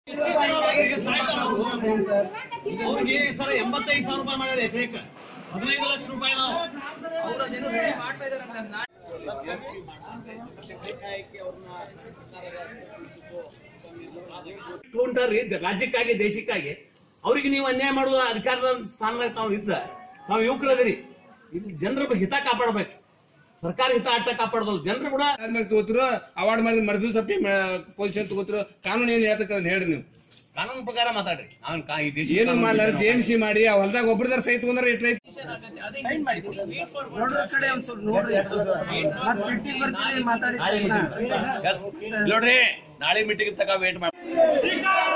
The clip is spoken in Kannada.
ಅವ್ರಿಗೆ ಸರ್ ಎಂಬತ್ತೈದು ಸಾವಿರ ರೂಪಾಯಿ ಮಾಡಿದ್ರೆ ಎಕರೆಕ್ ಹದಿನೈದು ಲಕ್ಷ ರೂಪಾಯಿ ನಾವು ಅವ್ರದೇನೋ ರೆಡಿ ಮಾಡ್ತಾ ಇದಾರಂತೆ ನಾಳೆ ಇಟ್ಕೊಂಡಾರ್ರಿ ರಾಜ್ಯಕ್ಕಾಗಿ ದೇಶಕ್ಕಾಗಿ ಅವ್ರಿಗೆ ನೀವು ಅನ್ಯಾಯ ಮಾಡುವ ಅಧಿಕಾರದ ಸ್ಥಾನದಾಗ ತಾವು ಇದ್ದ ನಾವು ಯುವಕರದಿರಿ ಇದು ಜನರ ಹಿತ ಕಾಪಾಡಬೇಕು ಸರ್ಕಾರ ಹಿತ ಆಟ ಕಾಪಾಡೋದಲ್ಲ ಜನರು ಕೂಡ ಆದ್ಮೇಲೆ ತಗೋತಿರೋ ಅವಾರ್ಡ್ ಮಾಡಿ ಮರ್ದು ಸಪ್ಪಿ ಪೊಸಿಷನ್ ತಗೋತಿರೋ ಕಾನೂನು ಏನ್ ಹೇಳ್ತಕ್ಕ ಅದನ್ನ ಹೇಳ್ರಿ ನೀವು ಕಾನೂನು ಪ್ರಕಾರ ಮಾತಾಡ್ರಿ ನಾವೇನ್ ಕಾ- ಈ ದೇಶ ಏನು ಮಾಡಲ್ಲ ಜೆ ಎಂ ಸಿ ಮಾಡಿ ಆ ಹೊಲದಾಗ ಒಬ್ಬರದಾರ ಸೈ ತಗೊಂಡ್ರೆ ಇಟ್ರ ಅದೇ wait for Yes. ನೋಡ್ರಿ ನಾಳೆ ಮೀಟಿಂಗ್ ತಕ ವೇಟ್ ಮಾಡಿ